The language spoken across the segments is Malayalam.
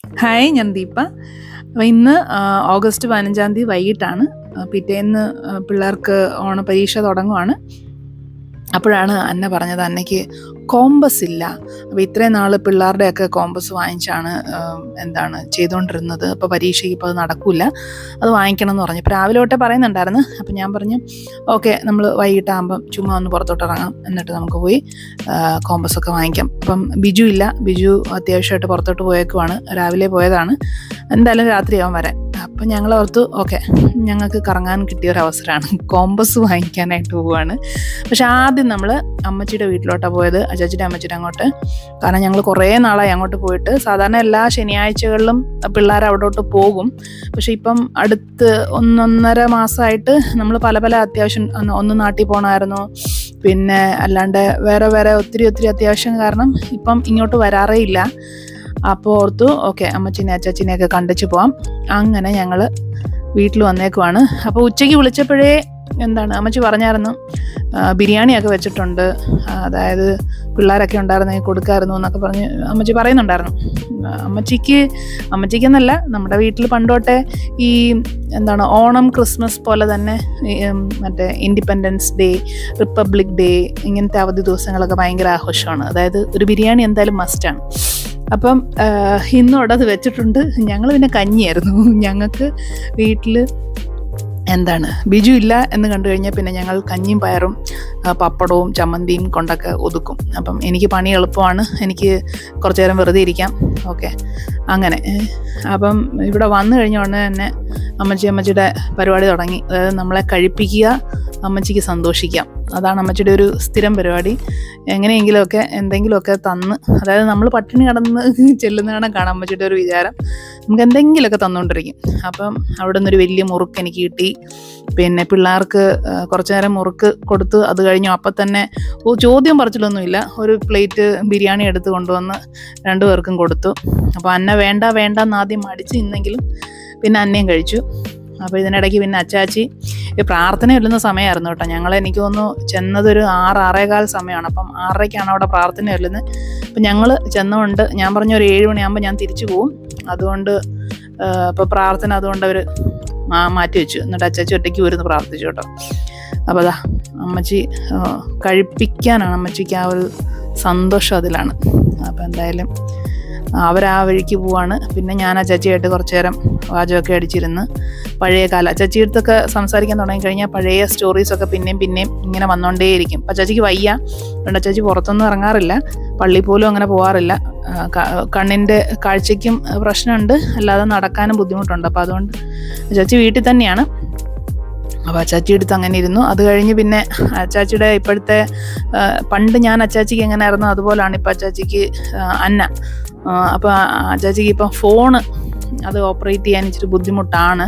ഹായ് ഞാൻ ദീപ അപ്പോൾ ഇന്ന് ആ, ഓഗസ്റ്റ് പതിനഞ്ചാം തീയതി വൈകിട്ടാണ് ആ, പിറ്റേന്ന് ആ, പിള്ളേർക്ക് ഓണപരീക്ഷ തുടങ്ങുവാണ് അപ്പോഴാണ് അന്ന പറഞ്ഞത് അന്നയ്ക്ക് കോമ്പസ് ഇല്ല അപ്പോൾ ഇത്രയും നാൾ പിള്ളേരുടെയൊക്കെ കോമ്പസ് വാങ്ങിച്ചാണ് ആ, എന്താണ് ചെയ്തുകൊണ്ടിരുന്നത് അപ്പോൾ പരീക്ഷയ്ക്ക് ഇപ്പോൾ അത് നടക്കില്ല അത് വാങ്ങിക്കണം എന്ന് പറഞ്ഞു ഇപ്പോൾ രാവിലെ തൊട്ടേ പറയുന്നുണ്ടായിരുന്നു അപ്പോൾ ഞാൻ പറഞ്ഞു ഓക്കെ നമ്മൾ വൈകിട്ടാകുമ്പം ചുമ്മാ ഒന്ന് പുറത്തോട്ട് ഇറങ്ങാം എന്നിട്ട് നമുക്ക് പോയി കോമ്പസ് ഒക്കെ വാങ്ങിക്കാം അപ്പം ബിജു ഇല്ല ബിജു അത്യാവശ്യമായിട്ട് പുറത്തോട്ട് പോയേക്കുവാണ് രാവിലെ പോയതാണ് എന്തായാലും രാത്രിയാവും വരാൻ അപ്പം ഞങ്ങൾ ഓർത്തു ഓക്കെ ഞങ്ങൾക്ക് കറങ്ങാൻ കിട്ടിയ ഒരു അവസരമാണ് കോമ്പസ് വാങ്ങിക്കാനായിട്ട് പോവുകയാണ് പക്ഷെ ആദ്യം നമ്മൾ അമ്മച്ചിയുടെ വീട്ടിലോട്ടാണ് പോയത് അച്ചാച്ചിയുടെ അമ്മച്ചിയുടെ അങ്ങോട്ട് കാരണം ഞങ്ങൾ കുറേ നാളായി അങ്ങോട്ട് പോയിട്ട് സാധാരണ എല്ലാ ശനിയാഴ്ചകളിലും പിള്ളേർ അവിടോട്ട് പോകും പക്ഷെ ഇപ്പം അടുത്ത് ഒന്നൊന്നര മാസമായിട്ട് നമ്മൾ പല പല അത്യാവശ്യം ഒന്ന് ഒന്ന് നാട്ടിൽ പോകണമായിരുന്നു പിന്നെ അല്ലാണ്ട് വേറെ വേറെ ഒത്തിരി ഒത്തിരി അത്യാവശ്യം കാരണം ഇപ്പം ഇങ്ങോട്ട് വരാറേ ഇല്ല അപ്പോൾ ഓർത്തു ഓക്കെ അമ്മച്ചിനെ അച്ചാച്ചിനെയൊക്കെ കണ്ടിച്ച് പോവാം അങ്ങനെ ഞങ്ങൾ വീട്ടിൽ വന്നേക്കുവാണ് അപ്പോൾ ഉച്ചയ്ക്ക് വിളിച്ചപ്പോഴേ എന്താണ് അമ്മച്ചി പറഞ്ഞായിരുന്നു ആ, ബിരിയാണിയൊക്കെ വെച്ചിട്ടുണ്ട് ആ, അതായത് പിള്ളേരൊക്കെ ഉണ്ടായിരുന്നെങ്കിൽ കൊടുക്കായിരുന്നു എന്നൊക്കെ പറഞ്ഞ് അമ്മച്ചി പറയുന്നുണ്ടായിരുന്നു ആ, അമ്മച്ചിക്ക് അമ്മച്ചിക്കെന്നല്ല നമ്മുടെ വീട്ടിൽ പണ്ടോട്ടെ ഈ എന്താണ് ഓണം ക്രിസ്മസ് പോലെ തന്നെ ഈ, ഉം, മറ്റേ ഇൻഡിപെൻഡൻസ് ഡേ റിപ്പബ്ലിക് ഡേ ഇങ്ങനത്തെ അവധി ദിവസങ്ങളൊക്കെ ഭയങ്കര ആഘോഷമാണ് അതായത് ഒരു ബിരിയാണി എന്തായാലും മസ്റ്റാണ് അപ്പം ആഹ്, ഇന്നും അവിടെ അത് വെച്ചിട്ടുണ്ട് ഞങ്ങൾ പിന്നെ കഞ്ഞിയായിരുന്നു ഞങ്ങൾക്ക് വീട്ടിൽ എന്താണ് ബിജു ഇല്ല എന്ന് കണ്ടു കഴിഞ്ഞാൽ പിന്നെ ഞങ്ങൾ കഞ്ഞിയും പയറും ആ, പപ്പടവും ചമ്മന്തിയും കൊണ്ടൊക്കെ ഒതുക്കും അപ്പം എനിക്ക് പണി എളുപ്പമാണ് എനിക്ക് കുറച്ചു നേരം വെറുതെ ഇരിക്കാം ഓക്കെ അങ്ങനെ ഏഹ്, അപ്പം ഇവിടെ വന്നു കഴിഞ്ഞ ഉടനെ തന്നെ അമ്മച്ചി അമ്മച്ചിയുടെ പരിപാടി തുടങ്ങി അതായത് നമ്മളെ കഴിപ്പിക്കുക അമ്മച്ചിക്ക് സന്തോഷിക്കാം അതാണ് അമ്മച്ചിയുടെ ഒരു സ്ഥിരം പരിപാടി എങ്ങനെയെങ്കിലുമൊക്കെ എന്തെങ്കിലുമൊക്കെ തന്ന് അതായത് നമ്മൾ പട്ടിണി കടന്ന് ചെല്ലുന്നതാണ് കാണാൻ അമ്മച്ചിയുടെ ഒരു വിചാരം നമുക്ക് എന്തെങ്കിലുമൊക്കെ തന്നുകൊണ്ടിരിക്കും അപ്പം അവിടെ നിന്നൊരു വലിയ മുറുക്ക് എനിക്ക് കിട്ടി പിന്നെ പിള്ളേർക്ക് ആ, കുറച്ച് നേരം മുറുക്ക് കൊടുത്ത് അത് കഴിഞ്ഞു അപ്പം തന്നെ ഓ ചോദ്യം പറിച്ചിലൊന്നുമില്ല ഒരു പ്ലേറ്റ് ബിരിയാണി എടുത്ത് കൊണ്ടുവന്ന് രണ്ടുപേർക്കും കൊടുത്തു അപ്പോൾ അന്ന വേണ്ട വേണ്ട എന്ന് ആദ്യം മടിച്ച് നിന്നെങ്കിലും പിന്നെ അന്നയും കഴിച്ചു അപ്പോൾ ഇതിനിടയ്ക്ക് പിന്നെ അച്ചാച്ചി ഈ പ്രാർത്ഥന ചൊല്ലുന്ന സമയമായിരുന്നു കേട്ടോ ഞങ്ങൾ എനിക്ക് തോന്നുന്നു ചെന്നതൊരു ആറ് ആറേകാൽ സമയമാണ് അപ്പം ആറരയ്ക്കാണ് അവിടെ പ്രാർത്ഥന ചൊല്ലുന്നത് അപ്പം ഞങ്ങൾ ചെന്നുകൊണ്ട് ഞാൻ പറഞ്ഞ ഒരു ഏഴ് മണിയാകുമ്പോൾ ഞാൻ തിരിച്ചു പോവും അതുകൊണ്ട് ഇപ്പോൾ പ്രാർത്ഥന അതുകൊണ്ട് അവർ മാറ്റി വെച്ചു എന്നിട്ട് അച്ചാച്ചി ഒറ്റയ്ക്ക് വരുന്ന് പ്രാർത്ഥിച്ചു കേട്ടോ അപ്പോൾ അതാ അമ്മച്ചി ആ, കഴിപ്പിക്കാനാണ് അമ്മച്ചിക്ക് ആ ഒരു സന്തോഷം അതിലാണ് അപ്പോൾ എന്തായാലും അവരാ വഴിക്ക് പോവാണ് പിന്നെ ഞാൻ ആ ചച്ചിയായിട്ട് കുറച്ച് നേരം വാചകമൊക്കെ അടിച്ചിരുന്ന് പഴയ കാല ചച്ചിയടുത്തൊക്കെ സംസാരിക്കാൻ തുടങ്ങിക്കഴിഞ്ഞാൽ പഴയ സ്റ്റോറീസൊക്കെ പിന്നെയും പിന്നെയും ഇങ്ങനെ വന്നുകൊണ്ടേയിരിക്കും അപ്പം ചച്ചിക്ക് വയ്യ അതുകൊണ്ട് ചച്ചി പുറത്തൊന്നും ഇറങ്ങാറില്ല പള്ളി പോലും അങ്ങനെ പോകാറില്ല ആ, ക- കണ്ണിൻ്റെ കാഴ്ചയ്ക്കും പ്രശ്നമുണ്ട് അല്ലാതെ നടക്കാനും ബുദ്ധിമുട്ടുണ്ട് അപ്പോൾ അതുകൊണ്ട് ചച്ചി വീട്ടിൽ തന്നെയാണ് അപ്പോൾ അച്ചാച്ചി എടുത്ത് അങ്ങനെ ഇരുന്നു അത് കഴിഞ്ഞ് പിന്നെ അച്ചാച്ചിയുടെ ഇപ്പോഴത്തെ ആ, പണ്ട് ഞാൻ അച്ചാച്ചിക്ക് എങ്ങനെയായിരുന്നു അതുപോലാണ് ഇപ്പം അച്ചാച്ചിക്ക് ആ, അന്ന അപ്പോൾ അച്ചാച്ചിക്ക് ഇപ്പം ഫോണ് അത് ഓപ്പറേറ്റ് ചെയ്യാൻ ഇച്ചിരി ബുദ്ധിമുട്ടാണ്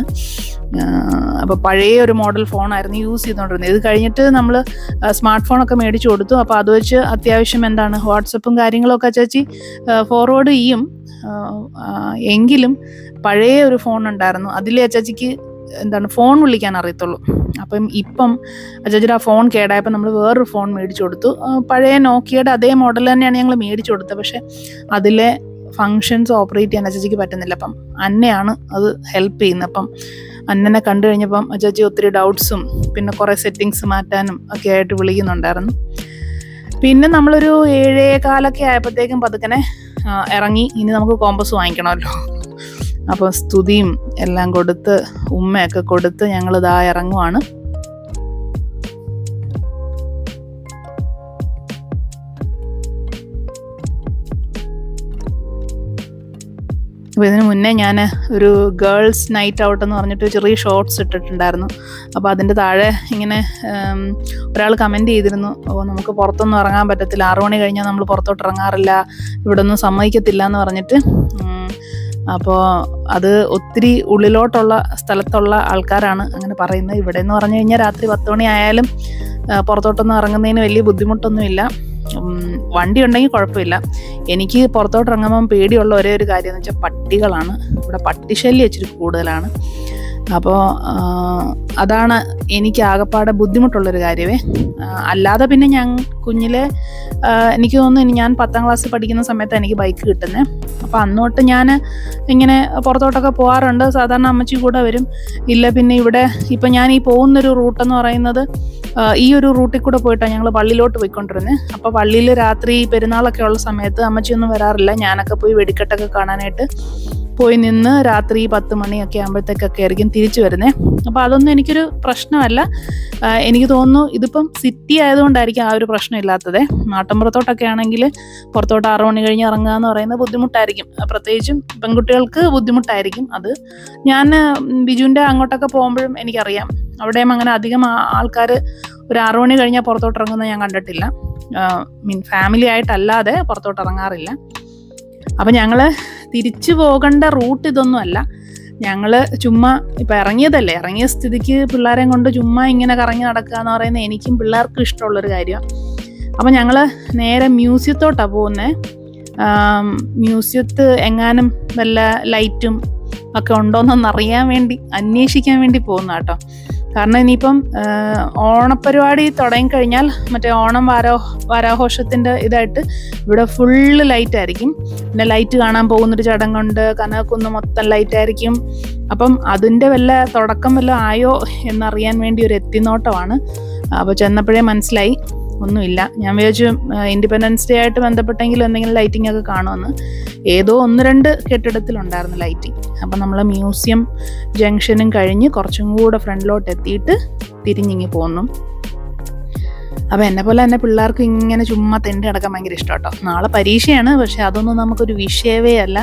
അപ്പോൾ പഴയ ഒരു മോഡൽ ഫോണായിരുന്നു യൂസ് ചെയ്തുകൊണ്ടിരുന്നത് ഇത് കഴിഞ്ഞിട്ട് നമ്മൾ സ്മാർട്ട് ഫോണൊക്കെ മേടിച്ചു കൊടുത്തു അപ്പോൾ അത് വെച്ച് അത്യാവശ്യം എന്താണ് വാട്സപ്പും കാര്യങ്ങളൊക്കെ അച്ചാച്ചി ഫോർവേഡ് ചെയ്യും ആ, ആ, എങ്കിലും പഴയ ഒരു ഫോൺ ഉണ്ടായിരുന്നു അതിലെ അച്ചാച്ചിക്ക് എന്താണ് ഫോൺ വിളിക്കാൻ അറിയത്തുള്ളൂ അപ്പം ഇപ്പം അച്ചാച്ചിയുടെ ആ ഫോൺ കേടായപ്പോൾ നമ്മൾ വേറൊരു ഫോൺ മേടിച്ചു കൊടുത്തു ആ, പഴയ നോക്കിയയുടെ അതേ മോഡൽ തന്നെയാണ് ഞങ്ങൾ മേടിച്ചു കൊടുത്തത് പക്ഷേ അതിലെ ഫങ്ഷൻസ് ഓപ്പറേറ്റ് ചെയ്യാൻ അച്ചാച്ചിക്ക് പറ്റുന്നില്ല അപ്പം അന്നയാണ് അത് ഹെൽപ്പ് ചെയ്യുന്നത് അപ്പം അന്നനെ കണ്ടു കഴിഞ്ഞപ്പം അച്ചാച്ചി ഒത്തിരി ഡൗട്ട്സും പിന്നെ കുറേ സെറ്റിങ്സ് മാറ്റാനും ഒക്കെ ആയിട്ട് വിളിക്കുന്നുണ്ടായിരുന്നു പിന്നെ നമ്മളൊരു ഏഴേ കാലൊക്കെ ആയപ്പോഴത്തേക്കും പതുക്കനെ ആ, ഇറങ്ങി ഇനി നമുക്ക് കോമ്പസ് വാങ്ങിക്കണമല്ലോ അപ്പോൾ സ്തുതിയും എല്ലാം കൊടുത്ത് ഉമ്മയൊക്കെ കൊടുത്ത് ഞങ്ങൾ ഇതാ ഇറങ്ങുവാണ് അപ്പോൾ ഇതിന് മുന്നേ ഞാൻ ഒരു ഗേൾസ് നൈറ്റ് ഔട്ട് എന്ന് പറഞ്ഞിട്ട് ചെറിയ ഷോർട്സ് ഇട്ടിട്ടുണ്ടായിരുന്നു അപ്പോൾ അതിൻ്റെ താഴെ ഇങ്ങനെ ഒരാൾ കമൻറ്റ് ചെയ്തിരുന്നു ഓ നമുക്ക് പുറത്തൊന്നും ഇറങ്ങാൻ പറ്റത്തില്ല ആറു മണി കഴിഞ്ഞാൽ നമ്മൾ പുറത്തോട്ട് ഇറങ്ങാറില്ല ഇവിടെ ഒന്നും സമ്മതിക്കത്തില്ല എന്ന് പറഞ്ഞിട്ട് ഉം, അപ്പോൾ അത് ഒത്തിരി ഉള്ളിലോട്ടുള്ള സ്ഥലത്തുള്ള ആൾക്കാരാണ് അങ്ങനെ പറയുന്നത് ഇവിടെ എന്ന് പറഞ്ഞു കഴിഞ്ഞാൽ രാത്രി പത്ത് മണി ആയാലും ആ, പുറത്തോട്ടൊന്നും ഇറങ്ങുന്നതിന് വലിയ ബുദ്ധിമുട്ടൊന്നുമില്ല ഉം, വണ്ടി ഉണ്ടെങ്കിൽ കുഴപ്പമില്ല എനിക്ക് പുറത്തോട്ട് ഇറങ്ങുമ്പം പേടിയുള്ള ഒരേ ഒരു കാര്യം എന്ന് വെച്ചാൽ പട്ടികളാണ് ഇവിടെ പട്ടിശല്യം ഇച്ചിരി കൂടുതലാണ് അപ്പോൾ അതാണ് എനിക്ക് ആകപ്പാടെ ബുദ്ധിമുട്ടുള്ളൊരു കാര്യമേ ആ, അല്ലാതെ പിന്നെ ഞാൻ കുഞ്ഞിലെ ആ, എനിക്ക് തോന്നുന്നു ഇനി ഞാൻ പത്താം ക്ലാസ്സിൽ പഠിക്കുന്ന സമയത്ത് എനിക്ക് ബൈക്ക് കിട്ടുന്നത് അപ്പോൾ അന്ന് തൊട്ട് ഞാൻ ഇങ്ങനെ പുറത്തോട്ടൊക്കെ പോകാറുണ്ട് സാധാരണ അമ്മച്ചി കൂടെ വരും ഇല്ല പിന്നെ ഇവിടെ ഇപ്പം ഞാൻ ഈ പോകുന്നൊരു റൂട്ടെന്ന് പറയുന്നത് ആ, ഈ ഒരു റൂട്ടിൽ കൂടെ പോയിട്ടാണ് ഞങ്ങൾ പള്ളിയിലോട്ട് പോയിക്കൊണ്ടിരുന്നത് അപ്പോൾ പള്ളിയിൽ രാത്രി പെരുന്നാളൊക്കെ ഉള്ള സമയത്ത് അമ്മച്ചിയൊന്നും വരാറില്ല ഞാനൊക്കെ പോയി വെടിക്കെട്ടൊക്കെ കാണാനായിട്ട് പോയി നിന്ന് രാത്രി പത്ത് മണിയൊക്കെ ആകുമ്പോഴത്തേക്കൊക്കെ ആയിരിക്കും തിരിച്ചു വരുന്നത് അപ്പോൾ അതൊന്നും എനിക്കൊരു പ്രശ്നമല്ല ആ, എനിക്ക് തോന്നുന്നു ഇതിപ്പം സിറ്റി ആയതുകൊണ്ടായിരിക്കും ആ ഒരു പ്രശ്നം ഇല്ലാത്തത് നാട്ടിൻപുറത്തോട്ടൊക്കെ ആണെങ്കിൽ പുറത്തോട്ട് ആറു മണി കഴിഞ്ഞ് ഇറങ്ങുക എന്ന് പറയുന്നത് ബുദ്ധിമുട്ടായിരിക്കും ആ, പ്രത്യേകിച്ചും പെൺകുട്ടികൾക്ക് ബുദ്ധിമുട്ടായിരിക്കും അത് ഞാൻ ബിജുവിൻ്റെ അങ്ങോട്ടൊക്കെ പോകുമ്പോഴും എനിക്കറിയാം അവിടെയും അങ്ങനെ അധികം ആൾക്കാർ ഒരു ആറു മണി കഴിഞ്ഞാൽ പുറത്തോട്ട് ഇറങ്ങുന്നത് ഞാൻ കണ്ടിട്ടില്ല മീൻ ഫാമിലി ആയിട്ടല്ലാതെ പുറത്തോട്ട് ഇറങ്ങാറില്ല അപ്പം ഞങ്ങൾ തിരിച്ചു പോകേണ്ട റൂട്ട് ഇതൊന്നും അല്ല ഞങ്ങൾ ചുമ്മാ ഇപ്പം ഇറങ്ങിയതല്ലേ ഇറങ്ങിയ സ്ഥിതിക്ക് പിള്ളേരെയും കൊണ്ട് ചുമ്മാ ഇങ്ങനെ കറങ്ങി നടക്കുക എന്ന് പറയുന്നത് എനിക്കും പിള്ളേർക്കും ഇഷ്ടമുള്ളൊരു കാര്യമാണ് അപ്പം ഞങ്ങൾ നേരെ മ്യൂസിയത്തോട്ടാണ് പോകുന്നത് മ്യൂസിയത്ത് എങ്ങാനും വല്ല ലൈറ്റും ഒക്കെ ഉണ്ടോയെന്നൊന്ന് അറിയാൻ വേണ്ടി അന്വേഷിക്കാൻ വേണ്ടി പോകുന്ന കേട്ടോ കാരണം ഇനിയിപ്പം ആ, ഓണപ്പരിപാടി തുടങ്ങിക്കഴിഞ്ഞാൽ മറ്റേ ഓണം വാരോ വാരാഘോഷത്തിൻ്റെ ഇതായിട്ട് ഇവിടെ ഫുള്ള് ലൈറ്റ് ആയിരിക്കും പിന്നെ ലൈറ്റ് കാണാൻ പോകുന്നൊരു ചടങ്ങുണ്ട് കനകക്കുന്ന് മൊത്തം ലൈറ്റ് ആയിരിക്കും അപ്പം അതിൻ്റെ വല്ല തുടക്കം വല്ല ആയോ എന്നറിയാൻ വേണ്ടി ഒരു എത്തിനോട്ടമാണ് അപ്പോൾ ചെന്നപ്പോഴേ മനസ്സിലായി ഒന്നുമില്ല ഞാൻ വിചാരിച്ചു ഇൻഡിപെൻഡൻസ് ഡേ ആയിട്ട് ബന്ധപ്പെട്ടെങ്കിലും എന്തെങ്കിലും ലൈറ്റിംഗ് ഒക്കെ കാണുമെന്ന് ഏതോ ഒന്ന് രണ്ട് കെട്ടിടത്തിലുണ്ടായിരുന്നു ലൈറ്റിംഗ് അപ്പം നമ്മൾ മ്യൂസിയം ജംഗ്ഷനും കഴിഞ്ഞ് കുറച്ചും കൂടെ ഫ്രണ്ടിലോട്ട് എത്തിയിട്ട് തിരിഞ്ഞിങ്ങി പോന്നു അപ്പം എന്നെ പോലെ തന്നെ പിള്ളേർക്ക് ഇങ്ങനെ ചുമ്മാ തെണ്ടി നടക്കാൻ ഭയങ്കര ഇഷ്ടം കേട്ടോ നാളെ പരീക്ഷയാണ് പക്ഷെ അതൊന്നും നമുക്കൊരു വിഷയമേ അല്ല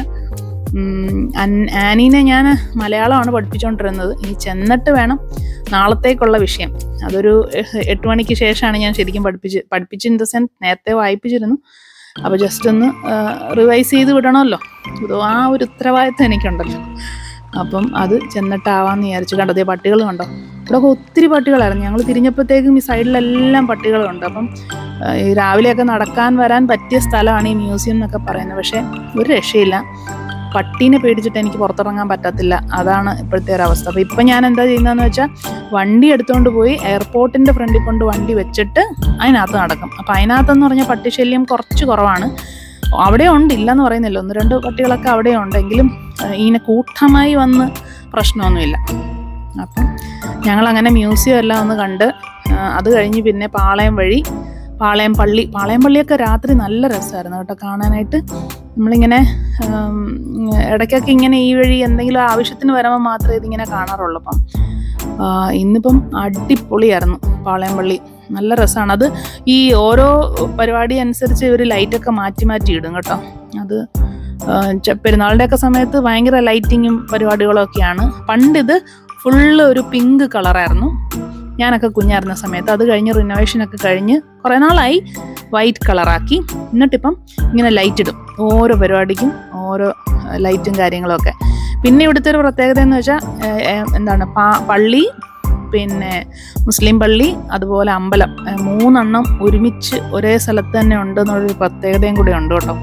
ഉം, അൻ- ആനീനെ ഞാൻ മലയാളമാണ് പഠിപ്പിച്ചുകൊണ്ടിരുന്നത് ഇനി ചെന്നിട്ട് വേണം നാളത്തേക്കുള്ള വിഷയം അതൊരു എഹ്, എട്ട് മണിക്ക് ശേഷമാണ് ഞാൻ ശരിക്കും പഠിപ്പിച്ച് പഠിപ്പിച്ച് ഇൻ ദ സെൻസ് നേരത്തെ വായിപ്പിച്ചിരുന്നു അപ്പോൾ ജസ്റ്റ് ഒന്ന് റിവൈസ് ചെയ്ത് വിടണമല്ലോ അതോ ആ ഒരു ഉത്തരവാദിത്തം എനിക്കുണ്ടല്ലോ അപ്പം അത് ചെന്നിട്ടാവാന്ന് വിചാരിച്ചു കണ്ടതേ പട്ടികൾ കണ്ടോ ഇവിടെ ഒത്തിരി പട്ടികളായിരുന്നു ഞങ്ങൾ തിരിഞ്ഞപ്പോഴത്തേക്കും ഈ സൈഡിലെല്ലാം പട്ടികളുണ്ട് അപ്പം ആ, ഈ രാവിലെയൊക്കെ നടക്കാൻ വരാൻ പറ്റിയ സ്ഥലമാണ് ഈ മ്യൂസിയം എന്നൊക്കെ പറയുന്നത് പക്ഷേ ഒരു രക്ഷയില്ല പട്ടീനെ പേടിച്ചിട്ട് എനിക്ക് പുറത്തിറങ്ങാൻ പറ്റത്തില്ല അതാണ് ഇപ്പോഴത്തെ ഒരു അവസ്ഥ അപ്പോൾ ഇപ്പം ഞാൻ എന്താ ചെയ്യുന്നതെന്ന് വെച്ചാൽ വണ്ടി എടുത്തുകൊണ്ട് പോയി എയർപോർട്ടിൻ്റെ ഫ്രണ്ടിൽ കൊണ്ട് വണ്ടി വെച്ചിട്ട് അതിനകത്ത് നടക്കും അപ്പോൾ അതിനകത്തെന്ന് പറഞ്ഞാൽ പട്ടിശല്യം കുറച്ച് കുറവാണ് അവിടെ ഉണ്ട് ഇല്ലെന്ന് പറയുന്നില്ല ഒന്ന് രണ്ട് പട്ടികളൊക്കെ അവിടെ ഉണ്ടെങ്കിലും ആ, ഇങ്ങനെ കൂട്ടമായി വന്ന് പ്രശ്നമൊന്നുമില്ല അപ്പം ഞങ്ങളങ്ങനെ മ്യൂസിയം എല്ലാം ഒന്ന് കണ്ട് ആ, അത് കഴിഞ്ഞ് പിന്നെ പാളയം വഴി പാളയം പള്ളി പാളയം പള്ളിയൊക്കെ രാത്രി നല്ല രസമായിരുന്നു കേട്ടോ കാണാനായിട്ട് നമ്മളിങ്ങനെ ഉം, ഇടയ്ക്കൊക്കെ ഇങ്ങനെ ഈ വഴി എന്തെങ്കിലും ആവശ്യത്തിന് വരുമ്പോൾ മാത്രമേ ഇതിങ്ങനെ കാണാറുള്ളൂ അപ്പം ആ, ഇന്നിപ്പം അടിപൊളിയായിരുന്നു പാളയം പള്ളി നല്ല രസമാണ് അത് ഈ ഓരോ പരിപാടി അനുസരിച്ച് ഇവർ ലൈറ്റൊക്കെ മാറ്റി മാറ്റി ഇടും കേട്ടോ അത് ആ, ചെ- പെരുന്നാളിൻ്റെയൊക്കെ സമയത്ത് ഭയങ്കര ലൈറ്റിങ്ങും പരിപാടികളും ഒക്കെയാണ് പണ്ടിത് ഫുള്ള് ഒരു പിങ്ക് കളറായിരുന്നു ഞാനൊക്കെ കുഞ്ഞായിരുന്ന സമയത്ത് അത് കഴിഞ്ഞ് റിനോവേഷനൊക്കെ കഴിഞ്ഞ് കുറേ നാളായി വൈറ്റ് കളറാക്കി എന്നിട്ടിപ്പം ഇങ്ങനെ ലൈറ്റ് ഇടും ഓരോ പരിപാടിക്കും ഓരോ ആ, ലൈറ്റും കാര്യങ്ങളും ഒക്കെ പിന്നെ ഇവിടുത്തെ ഒരു പ്രത്യേകത എന്ന് വെച്ചാൽ എന്താണ് പാ- പള്ളി പിന്നെ മുസ്ലിം പള്ളി അതുപോലെ അമ്പലം ഏ, മൂന്നെണ്ണം ഒരുമിച്ച് ഒരേ സ്ഥലത്ത് തന്നെ ഉണ്ട് എന്നുള്ളൊരു പ്രത്യേകതയും കൂടി ഉണ്ട് കേട്ടോ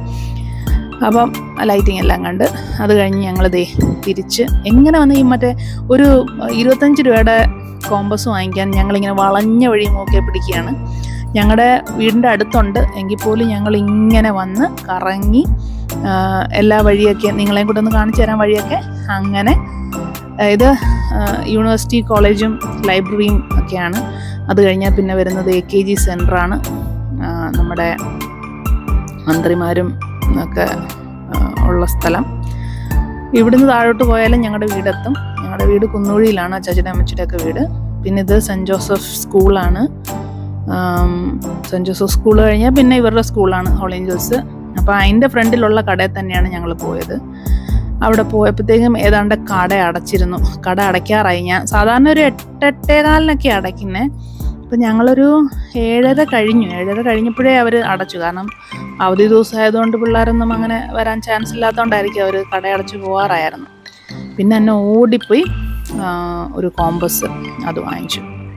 അപ്പം ലൈറ്റിംഗ് എല്ലാം കണ്ട് അത് കഴിഞ്ഞ് ഞങ്ങൾ ദേ തിരിച്ച് എങ്ങനെ വന്ന് ഈ മറ്റേ ഒരു ഇരുപത്തഞ്ച് രൂപയുടെ കോമ്പസ് വാങ്ങിക്കാൻ ഞങ്ങളിങ്ങനെ വളഞ്ഞ വഴി നോക്കി പിടിക്കുകയാണ് ഞങ്ങളുടെ വീടിൻ്റെ അടുത്തുണ്ട് എങ്കിൽ പോലും ഞങ്ങൾ ഇങ്ങനെ വന്ന് കറങ്ങി ആ, എല്ലാ വഴിയൊക്കെ നിങ്ങളെയും കൂടെ ഒന്ന് കാണിച്ചു തരാൻ വഴിയൊക്കെ അങ്ങനെ ആ, ഇത് ആ, യൂണിവേഴ്സിറ്റി കോളേജും ലൈബ്രറിയും ഒക്കെയാണ് അത് കഴിഞ്ഞാൽ പിന്നെ വരുന്നത് എ കെ ജി സെൻ്ററാണ് നമ്മുടെ മന്ത്രിമാരും ഒക്കെ ആ, ഉള്ള സ്ഥലം ഇവിടുന്ന് താഴോട്ട് പോയാലും ഞങ്ങളുടെ വീടെത്തും ഞങ്ങളുടെ വീട് കുന്നുകുഴിയിലാണ് അച്ചാച്ചൻ്റെ അമ്മച്ചിയുടെ ഒക്കെ വീട് പിന്നെ ഇത് സെൻറ്റ് ജോസഫ് സ്കൂളാണ് ആം, സെൻറ്റ് ജോസഫ് സ്കൂൾ കഴിഞ്ഞാൽ പിന്നെ ഇവരുടെ സ്കൂളാണ് ഹോൾ ഏഞ്ചൽസ് അപ്പോൾ അതിൻ്റെ ഫ്രണ്ടിലുള്ള കടയിൽ തന്നെയാണ് ഞങ്ങൾ പോയത് അവിടെ പോയപ്പോഴത്തേക്കും ഏതാണ്ട് കട അടച്ചിരുന്നു കട അടയ്ക്കാറായി ഞാൻ സാധാരണ ഒരു എട്ടെട്ടേകാലിനൊക്കെ അടയ്ക്കുന്നത് അപ്പം ഞങ്ങളൊരു ഏഴര കഴിഞ്ഞു ഏഴര കഴിഞ്ഞപ്പോഴേ അവർ അടച്ചു കാരണം അവധി ദിവസമായതുകൊണ്ട് പിള്ളേരൊന്നും അങ്ങനെ വരാൻ ചാൻസ് ഇല്ലാത്തതുകൊണ്ടായിരിക്കും അവർ കടയടച്ച് പോകാറായിരുന്നു പിന്നെ എന്നെ ഓടിപ്പോയി ആ, ഒരു കോമ്പസ് അത് വാങ്ങിച്ചു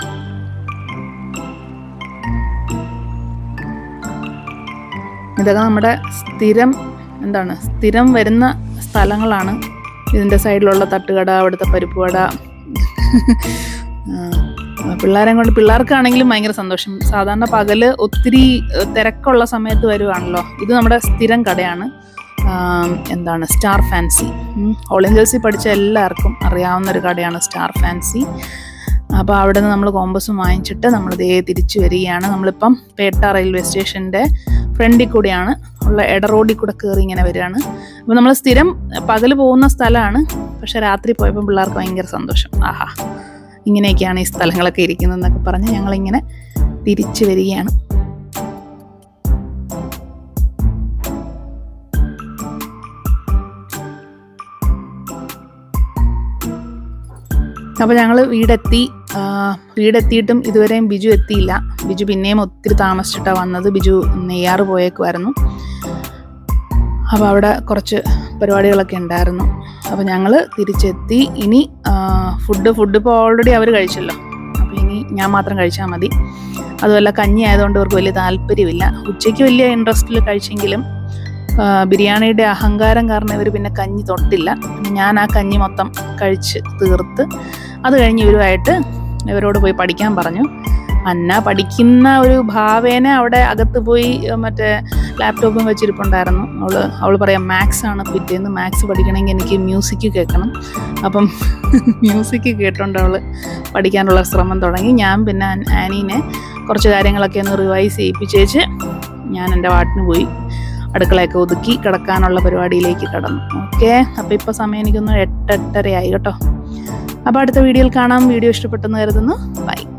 ഇതൊക്കെ നമ്മുടെ സ്ഥിരം എന്താണ് സ്ഥിരം വരുന്ന സ്ഥലങ്ങളാണ് ഇതിൻ്റെ സൈഡിലുള്ള തട്ടുകട അവിടുത്തെ പരിപ്പ് വട ആ, പിള്ളേരെ കൊണ്ട് പിള്ളേർക്കാണെങ്കിലും ഭയങ്കര സന്തോഷം സാധാരണ പകല് ഒത്തിരി ഏഹ്, തിരക്കുള്ള സമയത്ത് വരുവാണല്ലോ ഇത് നമ്മുടെ സ്ഥിരം കടയാണ് ആം, എന്താണ് സ്റ്റാർ ഫാൻസി ഓൾ ഇന്ത്യൽസിൽ പഠിച്ച എല്ലാവർക്കും അറിയാവുന്ന ഒരു കടയാണ് സ്റ്റാർ ഫാൻസി അപ്പോൾ അവിടെ നിന്ന് നമ്മൾ കോമ്പസും വാങ്ങിച്ചിട്ട് നമ്മൾ ദേ തിരിച്ചു വരികയാണ് നമ്മളിപ്പം പേട്ട റെയിൽവേ സ്റ്റേഷൻ്റെ ഫ്രണ്ടിൽ കൂടിയാണ് ഉള്ള ഇട റോഡിൽ കൂടെ കയറി ഇങ്ങനെ വരികയാണ് അപ്പോൾ നമ്മൾ സ്ഥിരം പകൽ പോകുന്ന സ്ഥലമാണ് പക്ഷെ രാത്രി പോയപ്പോൾ പിള്ളേർക്ക് ഭയങ്കര സന്തോഷം ആഹാ ഇങ്ങനെയൊക്കെയാണ് ഈ സ്ഥലങ്ങളൊക്കെ ഇരിക്കുന്നതെന്നൊക്കെ പറഞ്ഞ് ഞങ്ങളിങ്ങനെ തിരിച്ചു വരികയാണ് അപ്പോൾ ഞങ്ങൾ വീടെത്തി ആ, വീടെത്തിയിട്ടും ഇതുവരെയും ബിജു എത്തിയില്ല ബിജു പിന്നെയും ഒത്തിരി താമസിച്ചിട്ടാണ് വന്നത് ബിജു നെയ്യാറ് പോയേക്കുമായിരുന്നു അപ്പോൾ അവിടെ കുറച്ച് പരിപാടികളൊക്കെ ഉണ്ടായിരുന്നു അപ്പോൾ ഞങ്ങൾ തിരിച്ചെത്തി ഇനി ആ, ഫുഡ് ഫുഡ് ഇപ്പോൾ ഓൾറെഡി അവർ കഴിച്ചല്ലോ അപ്പോൾ ഇനി ഞാൻ മാത്രം കഴിച്ചാൽ മതി അതുമല്ല കഞ്ഞി ആയതുകൊണ്ട് ഇവർക്ക് വലിയ താല്പര്യമില്ല ഉച്ചയ്ക്ക് വലിയ ഇൻട്രസ്റ്റിൽ കഴിച്ചെങ്കിലും ആ, ബിരിയാണിയുടെ അഹങ്കാരം കാരണം ഇവർ പിന്നെ കഞ്ഞി തൊട്ടില്ല ഞാൻ ആ കഞ്ഞി മൊത്തം കഴിച്ച് തീർത്ത് അത് കഴിഞ്ഞ് ഇവരുമായിട്ട് ഇവരോട് പോയി പഠിക്കാൻ പറഞ്ഞു അന്ന പഠിക്കുന്ന ഒരു ഭാവേന അവിടെ അകത്ത് പോയി ഏഹ്, മറ്റേ ലാപ്ടോപ്പും വെച്ചിരിപ്പുണ്ടായിരുന്നു അവള് അവൾ പറയാം മാത്സ് ആണ് പിറ്റേന്ന് മാത്സ് പഠിക്കണമെങ്കിൽ എനിക്ക് മ്യൂസിക് കേൾക്കണം അപ്പം മ്യൂസിക് കേട്ടോണ്ട് അവൾ പഠിക്കാനുള്ള ശ്രമം തുടങ്ങി ഞാൻ പിന്നെ ആൻ- ആനീനെ കുറച്ച് കാര്യങ്ങളൊക്കെ ഒന്ന് റിവൈസ് ചെയ്യിപ്പിച്ചേച്ച് ഞാൻ എൻ്റെ വാട്ടിന് പോയി അടുക്കളയൊക്കെ ഒതുക്കി കിടക്കാനുള്ള പരിപാടിയിലേക്ക് കടന്നു ഓക്കെ അപ്പോൾ ഇപ്പോൾ സമയം എനിക്കൊന്ന് എട്ടെട്ടരയായി കേട്ടോ അപ്പോൾ അടുത്ത വീഡിയോയിൽ കാണാം വീഡിയോ ഇഷ്ടപ്പെട്ടെന്ന് കരുതുന്നു ബൈ